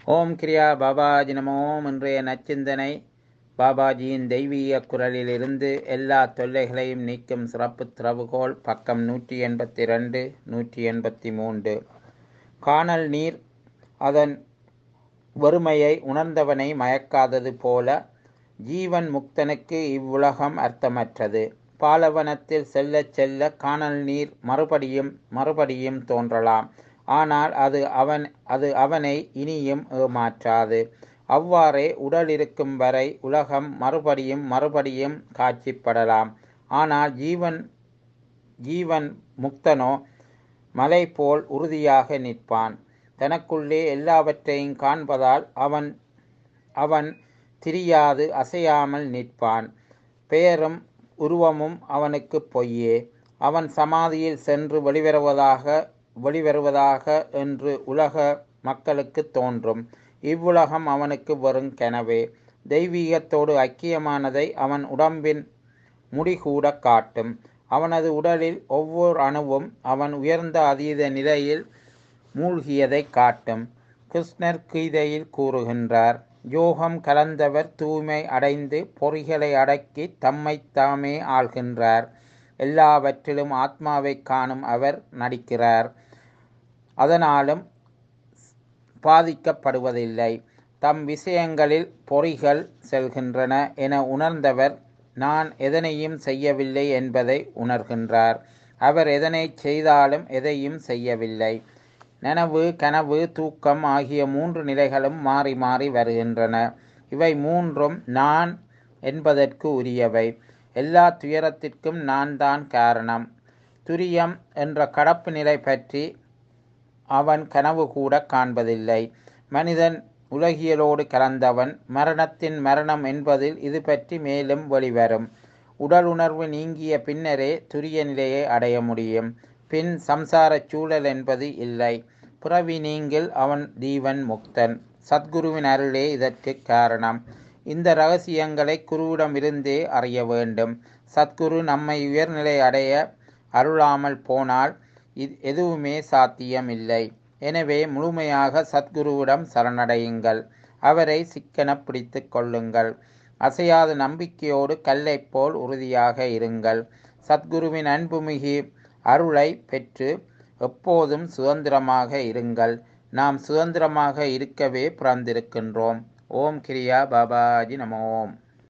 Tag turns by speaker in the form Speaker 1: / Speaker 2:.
Speaker 1: ஓம் கிரியா பாபாஜி நமோ ஓம் இன்றைய நச்சிந்தனை பாபாஜியின் தெய்வீக குரலிலிருந்து எல்லா தொல்லைகளையும் நீக்கும் சிறப்பு திறவுகோல் பக்கம் நூற்றி எண்பத்தி ரெண்டு நூற்றி எண்பத்தி மூன்று காணல் நீர் அதன் வறுமையை உணர்ந்தவனை மயக்காதது போல ஜீவன் முக்தனுக்கு இவ்வுலகம் அர்த்தமற்றது பாலவனத்தில் செல்லச் செல்ல காணல் நீர் மறுபடியும் மறுபடியும் தோன்றலாம் ஆனால் அது அவன் அது அவனை இனியும் ஏமாற்றாது அவ்வாறே உடல் இருக்கும் வரை உலகம் மறுபடியும் மறுபடியும் காட்சிப்படலாம் ஆனால் ஜீவன் ஜீவன் முக்தனோ மலை போல் உறுதியாக நிற்பான் தனக்குள்ளே எல்லாவற்றையும் காண்பதால் அவன் அவன் திரியாது அசையாமல் நிற்பான் பெயரும் உருவமும் அவனுக்கு பொய்யே அவன் சமாதியில் சென்று வெளிவருவதாக வெளிவருவதாக என்று உலக மக்களுக்கு தோன்றும் இவ்வுலகம் அவனுக்கு வெறும் கனவே தெய்வீகத்தோடு ஐக்கியமானதை அவன் உடம்பின் முடிகூட காட்டும் அவனது உடலில் ஒவ்வொரு அணுவும் அவன் உயர்ந்த அதீத நிலையில் மூழ்கியதை காட்டும் கிருஷ்ணர் கீதையில் கூறுகின்றார் யோகம் கலந்தவர் தூய்மை அடைந்து பொறிகளை அடக்கி தம்மை தாமே ஆள்கின்றார் எல்லாவற்றிலும் ஆத்மாவை காணும் அவர் நடிக்கிறார் அதனாலும் பாதிக்கப்படுவதில்லை தம் விஷயங்களில் பொறிகள் செல்கின்றன என உணர்ந்தவர் நான் எதனையும் செய்யவில்லை என்பதை உணர்கின்றார் அவர் எதனை செய்தாலும் எதையும் செய்யவில்லை நனவு கனவு தூக்கம் ஆகிய மூன்று நிலைகளும் மாறி மாறி வருகின்றன இவை மூன்றும் நான் என்பதற்கு உரியவை எல்லா துயரத்திற்கும் நான் தான் காரணம் துரியம் என்ற கடப்பு நிலை பற்றி அவன் கனவு கூட காண்பதில்லை மனிதன் உலகியலோடு கலந்தவன் மரணத்தின் மரணம் என்பதில் இது பற்றி மேலும் வெளிவரும் உடல் உணர்வு நீங்கிய பின்னரே துரிய நிலையை அடைய முடியும் பின் சம்சார சூழல் என்பது இல்லை புறவி நீங்கில் அவன் தீவன் முக்தன் சத்குருவின் அருளே இதற்கு காரணம் இந்த ரகசியங்களை குருவிடமிருந்தே அறிய வேண்டும் சத்குரு நம்மை உயர்நிலை அடைய அருளாமல் போனால் எதுவுமே சாத்தியமில்லை எனவே முழுமையாக சத்குருவிடம் சரணடையுங்கள் அவரை சிக்கன பிடித்து கொள்ளுங்கள் அசையாத நம்பிக்கையோடு கல்லை போல் உறுதியாக இருங்கள் சத்குருவின் அன்புமிகு அருளை பெற்று எப்போதும் சுதந்திரமாக இருங்கள் நாம் சுதந்திரமாக இருக்கவே பிறந்திருக்கின்றோம் ஓம் கிரியா பாபாஜி நம ஓம்